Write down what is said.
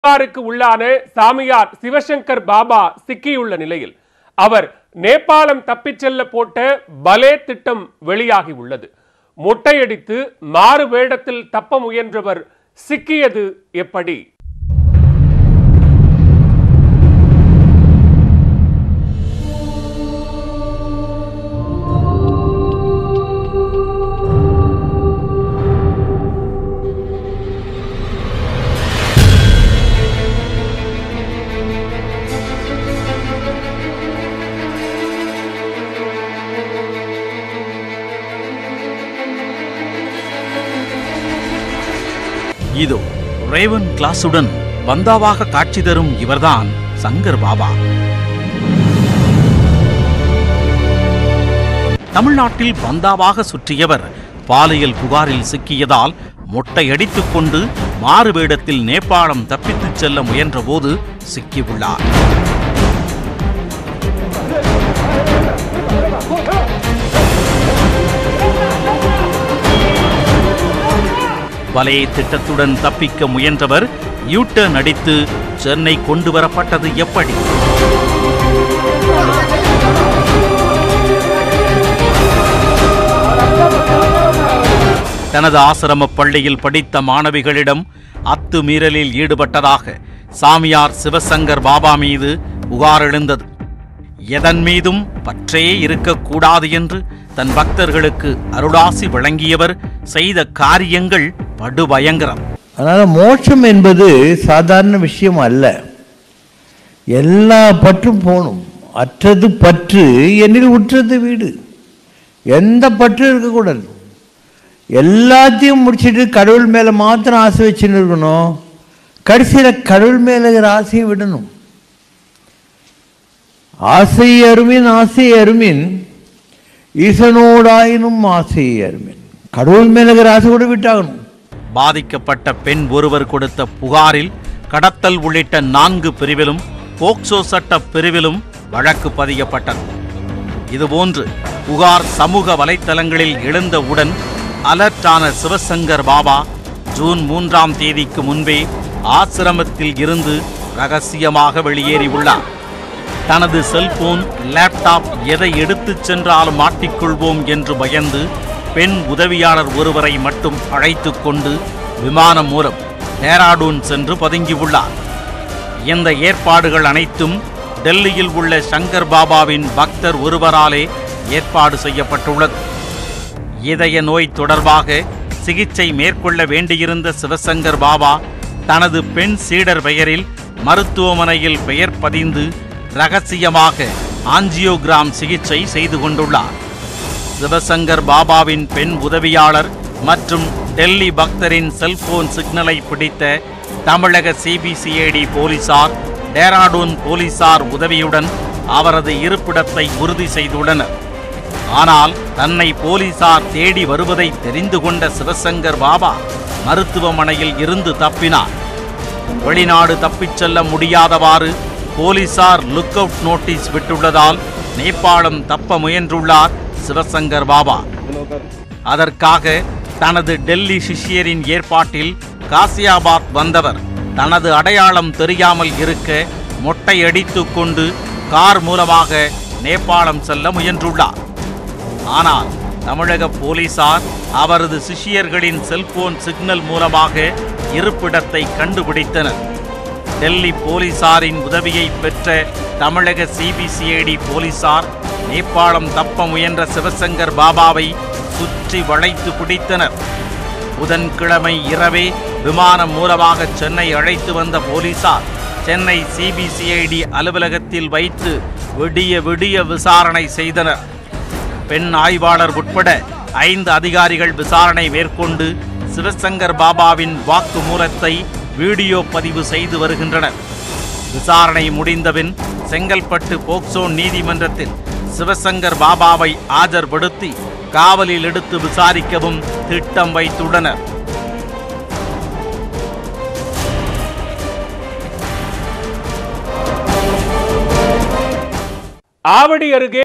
புகாருக்கு உள்ளான சாமியார் சிவசங்கர் பாபா சிக்கியுள்ள நிலையில் அவர் நேபாளம் தப்பிச் செல்ல போட்ட பலே திட்டம் வெளியாகி உள்ளது மொட்டையடித்து மாறு வேடத்தில் தப்ப முயன்றவர் சிக்கியது எப்படி இதோ ரேவன் கிளாஸுடன் பந்தாவாக காட்சி தரும் இவர்தான் சங்கர் பாபா தமிழ்நாட்டில் பந்தாவாக சுற்றியவர் பாலியல் புகாரில் சிக்கியதால் மொட்டையடித்துக் கொண்டு மாறு வேடத்தில் நேபாளம் தப்பித்துச் செல்ல முயன்றபோது சிக்கியுள்ளார் வலே திட்டத்துடன் தப்பிக்க முயன்றவர் யூட்டர்ன் அடித்து சென்னை கொண்டு வரப்பட்டது எப்படி தனது ஆசிரம பள்ளியில் படித்த மாணவிகளிடம் அத்துமீறலில் ஈடுபட்டதாக சாமியார் சிவசங்கர் பாபா மீது புகார் எழுந்தது எதன் மீதும் பற்றே இருக்கக்கூடாது என்று தன் பக்தர்களுக்கு அருளாசி வழங்கியவர் செய்த காரியங்கள் படுபயங்கரம் அதனால் மோட்சம் என்பது சாதாரண விஷயம் அல்ல எல்லா பற்றும் போகணும் அற்றது பற்று என்னில் உற்றது வீடு எந்த பற்று இருக்கக்கூடாது எல்லாத்தையும் முடிச்சிட்டு கடவுள் மேலே மாத்திரம் ஆசை வச்சுன்னு இருக்கணும் கடைசியில் கடவுள் மேலே இருக்கிற ஆசையை விடணும் ஆசை அருமின் ஆசை அருமின் ஈசனோடாயினும் ஆசை அருமின் கடவுள் மேலே இருக்கிற ஆசை கூட விட்டாகணும் பாதிக்கப்பட்ட பெண் ஒருவர் கொடுத்த புகாரில் கடத்தல் உள்ளிட்ட நான்கு பிரிவிலும் போக்சோ சட்ட பிரிவிலும் வழக்கு பதியப்பட்டது இதுபோன்று புகார் சமூக வலைத்தளங்களில் எழுந்தவுடன் அலர்ட்டான சிவசங்கர் பாபா ஜூன் மூன்றாம் தேதிக்கு முன்பே ஆசிரமத்தில் இருந்து ரகசியமாக வெளியேறியுள்ளார் தனது செல்போன் லேப்டாப் எதை எடுத்துச் சென்றாலும் மாட்டிக்கொள்வோம் என்று பயந்து பெண் உதவியாளர் ஒருவரை மட்டும் அழைத்துக் கொண்டு விமானம் மூலம் டேராடூன் சென்று பதுங்கியுள்ளார் இந்த ஏற்பாடுகள் அனைத்தும் டெல்லியில் உள்ள சங்கர் பாபாவின் பக்தர் ஒருவராலே ஏற்பாடு செய்யப்பட்டுள்ளது இதய நோய் தொடர்பாக சிகிச்சை மேற்கொள்ள வேண்டியிருந்த சிவசங்கர் பாபா தனது பெண் சீடர் பெயரில் மருத்துவமனையில் பெயர் பதிந்து ரகசியமாக ஆஞ்சியோகிராம் சிகிச்சை செய்து கொண்டுள்ளார் சிவசங்கர் பாபாவின் பெண் உதவியாளர் மற்றும் டெல்லி பக்தரின் செல்போன் சிக்னலை பிடித்த தமிழக சிபிசிஐடி போலீசார் டேராடூன் போலீசார் உதவியுடன் அவரது இருப்பிடத்தை உறுதி செய்துள்ளனர் ஆனால் தன்னை போலீசார் தேடி வருவதை தெரிந்து கொண்ட சிவசங்கர் பாபா மருத்துவமனையில் இருந்து தப்பினார் வெளிநாடு தப்பிச் செல்ல முடியாதவாறு போலீசார் லுக் அவுட் நோட்டீஸ் விட்டுள்ளதால் நேபாளம் தப்ப முயன்றுள்ளார் சிவசங்கர் பாபா அதற்காக தனது டெல்லி சிஷ்யரின் ஏற்பாட்டில் காசியாபாத் வந்தவர் தனது அடையாளம் தெரியாமல் இருக்க மொட்டையடித்துக் கொண்டு கார் மூலமாக நேபாளம் செல்ல முயன்றுள்ளார் ஆனால் தமிழக போலீசார் அவரது சிஷ்யர்களின் செல்போன் சிக்னல் மூலமாக இருப்பிடத்தை கண்டுபிடித்தனர் டெல்லி போலீசாரின் உதவியை பெற்ற தமிழக சிபிசிஐடி போலீசார் நேபாளம் தப்ப முயன்ற சிவசங்கர் பாபாவை சுற்றி வளைத்து பிடித்தனர் புதன்கிழமை இரவே விமானம் மூலமாக சென்னை அழைத்து வந்த போலீசார் சென்னை சிபிசிஐடி அலுவலகத்தில் வைத்து விடிய விடிய விசாரணை செய்தனர் பெண் ஆய்வாளர் உட்பட ஐந்து அதிகாரிகள் விசாரணை மேற்கொண்டு சிவசங்கர் பாபாவின் வாக்குமூலத்தை வீடியோ பதிவு செய்து வருகின்றனர் விசாரணை முடிந்தபின் செங்கல்பட்டு போக்சோ நீதிமன்றத்தில் சிவசங்கர் பாபாவை ஆஜர்படுத்தி காவலில் எடுத்து விசாரிக்கவும் திட்டம் வைத்துள்ளனர் ஆவடி அருகே